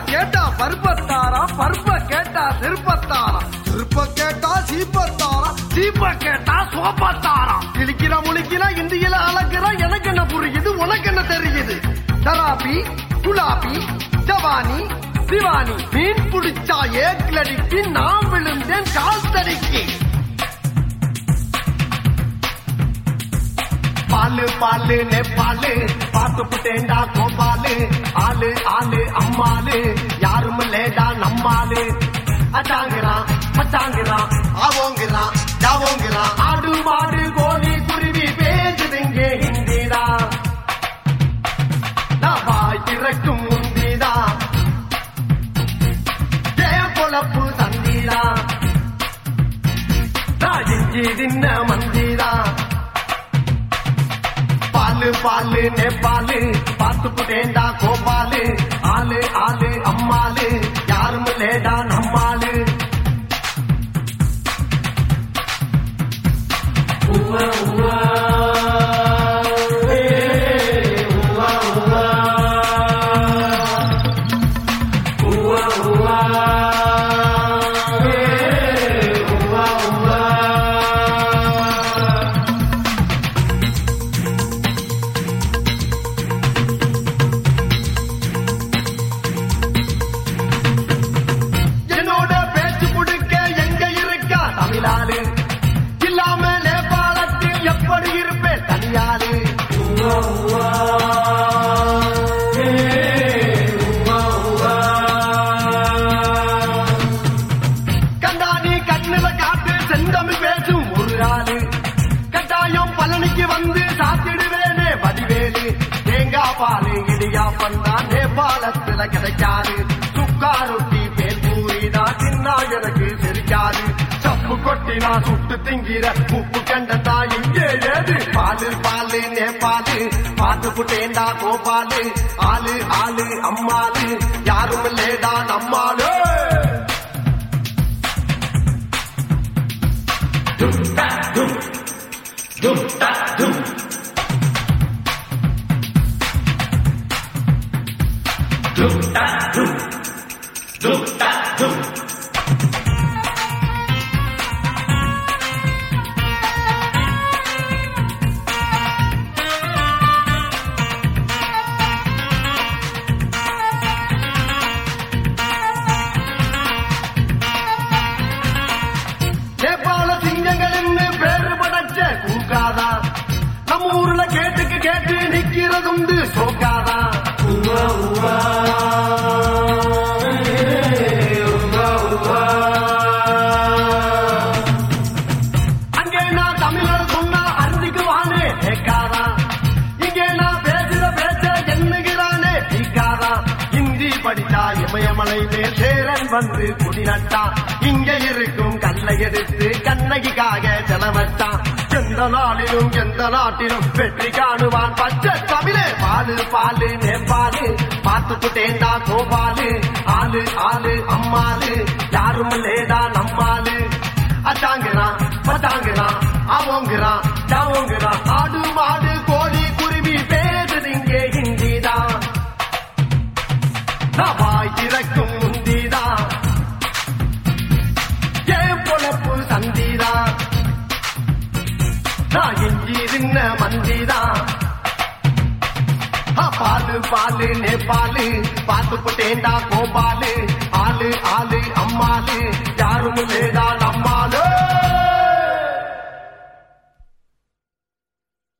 கேட்டா பருப்பத்தாரா பருப்ப கேட்டா திருப்பத்தாரா திருப்ப கேட்டா சீப்பத்தாரா சீப்ப கேட்டா சோப்பத்தாரா கிழிக்கிற முழிக்கிற இந்தியில அழகுற எனக்கு என்ன புரியுது உனக்கு என்ன தெரியுது தராபி குலாபி ஜவானி திவானி மீன் பிடிச்சா ஏக்லடிக்கு நான் விழுந்தேன் கால் தடிக்கு பாலு பாலு நெப்பாலு பாத்து புட்டேண்டா கோபாலு ஆளு ஆளு அம்மாலு யாரும் லேடா நம்மாலு அச்சாங்கிறான் மச்சாங்கிறான் ஆவோங்கிறான் ஜாவோங்கிறான் ஆடு மாடு கோழி குருவி பேசுதுங்க ஹிந்திதா நான் வாய் திறக்கும் முந்திதா ஜெய பொழப்பு தந்திதா நான் இஞ்சி தின்ன மந்திதா பாலு பாலு நேபாளு பாத்து புட்டேண்டா கோபாலு ஆளு ஆளு அம்மாளு யாரும் லேடா நம்மாளு என்னோட பேச்சு புடுக்க எங்க இருக்கா தமிழாளு இல்லாம நேபாளத்தில் எப்படி இருப்பேன் தனியாளு கண்டாணி கண்ணுல காட்டு செந்தமிழ் பேசும் ஒரு ஆளு கட்டாயம் பழனிக்கு வந்து சாத்திடுவேனே வடிவேலு தேங்காய் பாலு இடியா பண்ணா நேபாளத்துல கிடைக்காது சுக்கா ரொட்டி பேர் பூரிதா தின்னா எனக்கு தெரியாது சப்பு கொட்டினா சுட்டு திங்கிற உப்பு கண்டதா இங்கே ஏது பாலு பாலு நேபாளு பார்த்து புட்டேண்டா கோபாலு ஆளு ஆளு அம்மாளு யாரும் இல்லேடா நம்மாளு நேபாள சிங்கங்கள்னு பேரு படைச்ச கூக்காதா நம்ம ஊர்ல கேட்டுக்கு கேட்டு நிக்கிறதுண்டு சோக்காதா அங்கே நான் தமிழர் சொன்னா அருந்துக்கு வானே கேட்காதா இங்கே நான் பேசுற பேச்ச எண்ணுகிறானே தீக்காதா இந்தி படித்தா இமயமலை மேல் சேரன் வந்து குடிநட்டா இங்க இருக்கும் கல்லை எடுத்து கண்ணகிக்காக செலவட்டான் எந்த நாளிலும் எந்த நாட்டிலும் வெற்றி காணுவான் பச்சை தமிழே பாலு பாலு நேபாளு பார்த்து புட்டேண்டா கோபாலு ஆளு ஆளு அம்மாளு யாரும் லேடா நம்மாளு அச்சாங்கிறான் பத்தாங்கிறான் அவங்கிறான் ஜாவோங்கிறான் ஆடு மாடு கோழி குருவி பேசுதிங்க ஹிந்திதான் நான் வாய் திறக்கும் முந்திதான் ஏன் பொழப்பு சந்திதான் நான் இஞ்சி தின்ன மந்திதான் பாலு பாலு நேபாளு பார்த்து புட்டேண்டா கோபாலு ஆளு ஆளு அம்மாளு யாரும் லேடா